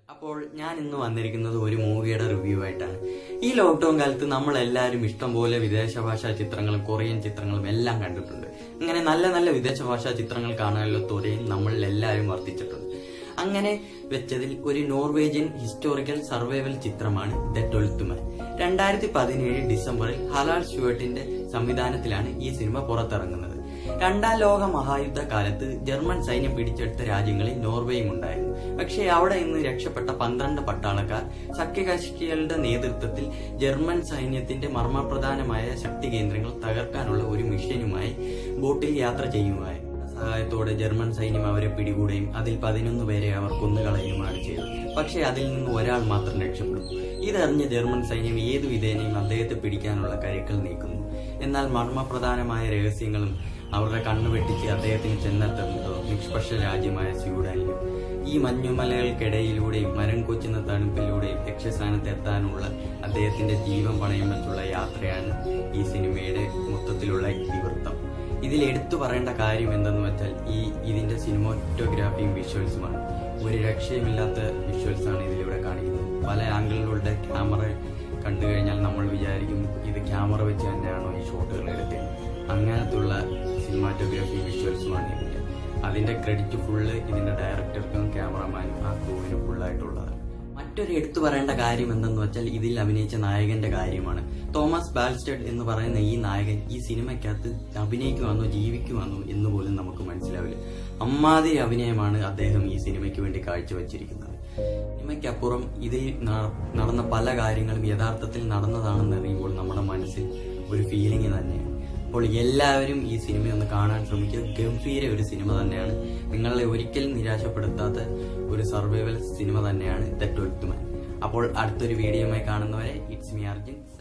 അപ്പോൾ ഞാൻ ഇന്ന് വന്നിരിക്കുന്നത് ഒരു മൂവിയുടെ റിവ്യൂ ആയിട്ടാണ് ഈ ലോക്ക്ഡൌൺ കാലത്ത് നമ്മൾ എല്ലാവരും ഇഷ്ടം പോലെ വിദേശ ഭാഷാ ചിത്രങ്ങളും കൊറിയൻ ചിത്രങ്ങളും എല്ലാം കണ്ടിട്ടുണ്ട് അങ്ങനെ നല്ല നല്ല വിദേശ ഭാഷാ ചിത്രങ്ങൾ കാണാനുള്ള ത്വരയും നമ്മളിൽ എല്ലാവരും വർദ്ധിച്ചിട്ടുണ്ട് അങ്ങനെ വെച്ചതിൽ ഒരു നോർവേജിയൻ ഹിസ്റ്റോറിക്കൽ സർവൈവൽ ചിത്രമാണ് ദ ട്വൽത്ത് മാൻ രണ്ടായിരത്തി പതിനേഴ് ഡിസംബറിൽ ഹലാൽ ഷുവേട്ടിന്റെ സംവിധാനത്തിലാണ് ഈ സിനിമ പുറത്തിറങ്ങുന്നത് രണ്ടാം ലോക മഹായുദ്ധ കാലത്ത് ജർമ്മൻ സൈന്യം പിടിച്ചെടുത്ത രാജ്യങ്ങളിൽ നോർവേയും ഉണ്ടായിരുന്നു പക്ഷേ അവിടെ നിന്ന് രക്ഷപ്പെട്ട പന്ത്രണ്ട് പട്ടാളക്കാർ സഖ്യകക്ഷികളുടെ നേതൃത്വത്തിൽ ജർമ്മൻ സൈന്യത്തിന്റെ മർമ്മപ്രധാനമായ ശക്തി കേന്ദ്രങ്ങൾ തകർക്കാനുള്ള ഒരു മിഷനുമായി ബോട്ടിൽ യാത്ര ചെയ്യുകയായിരുന്നു സഹായത്തോടെ ജർമ്മൻ സൈന്യം അവരെ പിടികൂടുകയും അതിൽ പതിനൊന്ന് പേരെ അവർ കൊന്നുകളയുകയുമാണ് ചെയ്തത് പക്ഷേ അതിൽ നിന്ന് ഒരാൾ മാത്രം രക്ഷപ്പെടും ഇതറിഞ്ഞ ജർമ്മൻ സൈന്യം ഏതു വിധേനയും അദ്ദേഹത്തെ പിടിക്കാനുള്ള കരുക്കൾ നീക്കുന്നു എന്നാൽ മർമ്മപ്രധാനമായ രഹസ്യങ്ങളും അവരുടെ കണ്ണു വെട്ടിച്ച് അദ്ദേഹത്തിന് ചെന്നെത്തുന്നത് നിഷ്പക്ഷ രാജ്യമായ സ്വീഡനിലും ഈ മഞ്ഞുമലകൾക്കിടയിലൂടെയും മരം കൊച്ചുന്ന തണുപ്പിലൂടെയും ലക്ഷ്യസ്ഥാനത്ത് എത്താനുള്ള അദ്ദേഹത്തിന്റെ ജീവൻ പണയം വെച്ചുള്ള യാത്രയാണ് ഈ സിനിമയുടെ മൊത്തത്തിലുള്ള ഇതിവൃത്തം ഇതിൽ എടുത്തു പറയേണ്ട കാര്യം എന്തെന്ന് വെച്ചാൽ ഈ ഇതിന്റെ സിനിമാറ്റോഗ്രാഫിയും വിഷ്വൽസുമാണ് ഒരു രക്ഷയുമില്ലാത്ത വിഷ്വൽസ് ആണ് ഇതിലൂടെ കാണിക്കുന്നത് പല ആംഗിളിലൂടെ ക്യാമറ കണ്ടു കഴിഞ്ഞാൽ നമ്മൾ വിചാരിക്കും ഇത് ക്യാമറ വെച്ച് തന്നെയാണോ ഈ ഷോട്ടുകൾ എടുത്തത് അങ്ങനത്തുള്ള സിനിമാറ്റോഗ്രാഫി വിഷ്വൽസുമാണ് ഇതിന്റെ അതിന്റെ ക്രെഡിറ്റ് ഫുള്ള് ഇതിന്റെ ഡയറക്ടർക്കും ക്യാമറമാനും ആ ക്രൂവിനും ഫുള്ളായിട്ടുള്ളതാണ് മറ്റൊരു എടുത്തു പറയേണ്ട കാര്യം എന്തെന്ന് വെച്ചാൽ ഇതിൽ അഭിനയിച്ച നായകന്റെ കാര്യമാണ് തോമസ് ബാൽസ്റ്റഡ് എന്ന് പറയുന്ന ഈ നായകൻ ഈ സിനിമയ്ക്കകത്ത് അഭിനയിക്കുവാന്നോ ജീവിക്കുവാന്നോ എന്ന് പോലും നമുക്ക് മനസ്സിലാവില്ല അമ്മാതിരി അഭിനയമാണ് അദ്ദേഹം ഈ സിനിമയ്ക്ക് വേണ്ടി കാഴ്ചവെച്ചിരിക്കുന്നത് സിനിമയ്ക്കപ്പുറം ഇതിൽ ന- നടന്ന പല കാര്യങ്ങളും യഥാർത്ഥത്തിൽ നടന്നതാണെന്ന് അറിയുമ്പോൾ നമ്മുടെ മനസ്സിൽ ഒരു ഫീലിംഗ് തന്നെയാണ് അപ്പോൾ എല്ലാവരും ഈ സിനിമ ഒന്ന് കാണാൻ ശ്രമിക്കുക ഗംഭീര ഒരു സിനിമ തന്നെയാണ് നിങ്ങളെ ഒരിക്കലും നിരാശപ്പെടുത്താത്ത ഒരു സർവൈവൽ സിനിമ തന്നെയാണ് ദ ട്വൽത്ത് മാൻ അപ്പോൾ അടുത്തൊരു വീഡിയോയുമായി കാണുന്നവരെ ഇറ്റ്സ് മി അർജുൻ